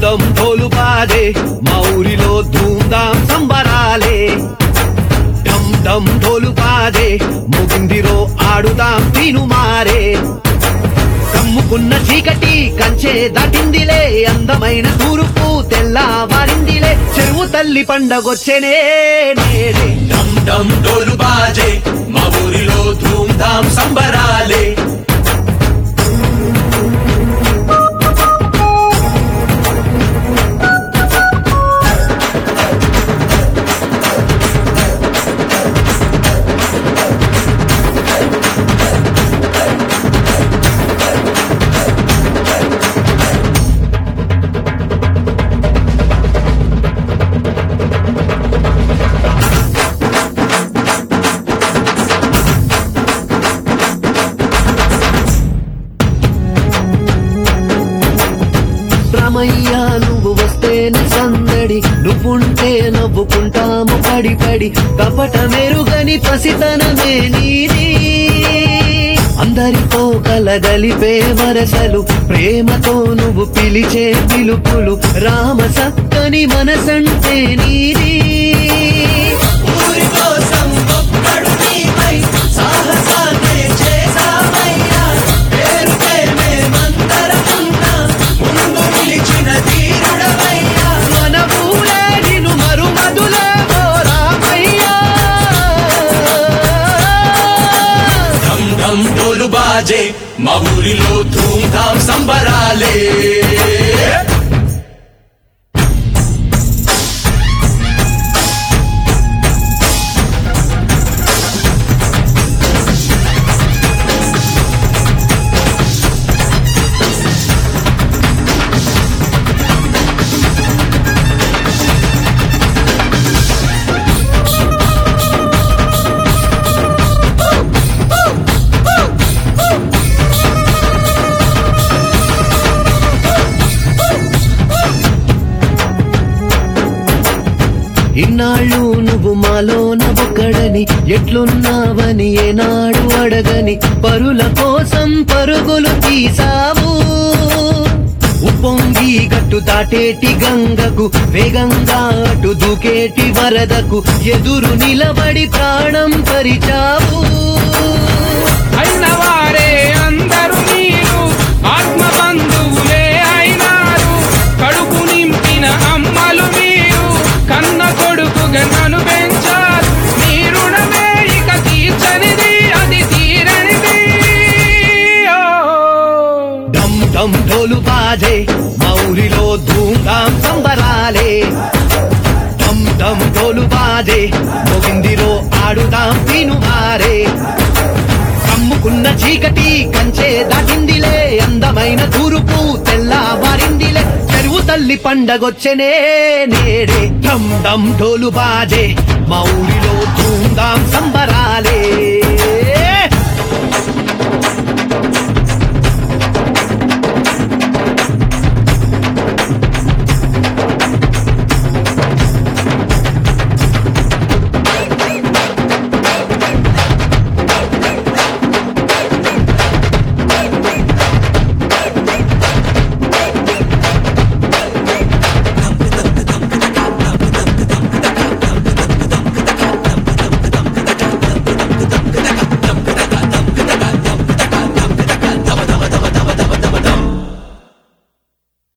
దమ్ ఢోలు బాజే మా ఊరిలో ధూమ్ధాం సంబరాలే డమ్ డమ్ ఢోలు బాజే ముగిందిరో ఆడుదాం తీను మారే కమ్ముకున్న చీకటి కంచే దాటిందిలే అందమైన తూర్పు తెల్లవారిందిలే చెరువు తల్లి పండగొచ్చెనే నేడే డమ్ డమ్ డోలు బాజే మా ఊరిలో ధూమ్ ధామ్ సంబరాలే రమయ్య నువ్వు వస్తేనే సందడి నువ్వుంటే నవ్వుకుంటాము పడి పడి కపట మెరుగని పసితనమే నీది అందరితో కలగలిపే వరసలు ప్రేమతో నువ్వు పిలిచే పిలుపులు రామ సక్కని మనసంటే నీది ఊరి కోసం ఒక్కడు నీపై సాహసాన్నే చేసావయ్యా పేరుకే మేమందరమున్నా ముందు నిలిచిన ధీరుడవయ్యా మన ఊరే నిన్ను మరుమదులే ఓ రామయ్య డమ్ డమ్ డోలు బాజే మా ఊరిలో ధూమ్ ధామ్ సంబరాలే ఇన్నాళ్ళు నువ్వు మాలోన ఒక్కడని ఎట్లున్నావని ఏనాడు అడగని పరుల కోసం పరుగులు తీసావు ఉప్పొంగి గట్టు దాటేటి గంగకు వేగంగా అటు దూకేటి వరదకు ఎదురు నిలబడి ప్రాణం పరిచావు అయినవారే అందరూ మీరు ఆత్మ బంధువులే అయినారు కడుపు నింపిన అమ్మలు మీరు కన్న కొడుకుగా నన్ను పెంచారు మీ రుణమే ఇక తీర్చనిది అది తీరనిది ఓ. డమ్ డమ్ ఢోలు బాజే మౌరిలో ధూమ్ధాం సంబరాలే డమ్ డమ్ ఢోలు బాజే మోగిందిరో ఆడుదాం తినుమారే కమ్ముకున్న చీకటి కంచే దాటిందిలే అందమైన తూరుపు తెల్లవారిందిలే చెరువు తల్లి పండగొచ్చెనే నేడే డమ్ డమ్ ఢోలు బాజే మా ఊరిలో ధూమ్ధాం సంబరాలే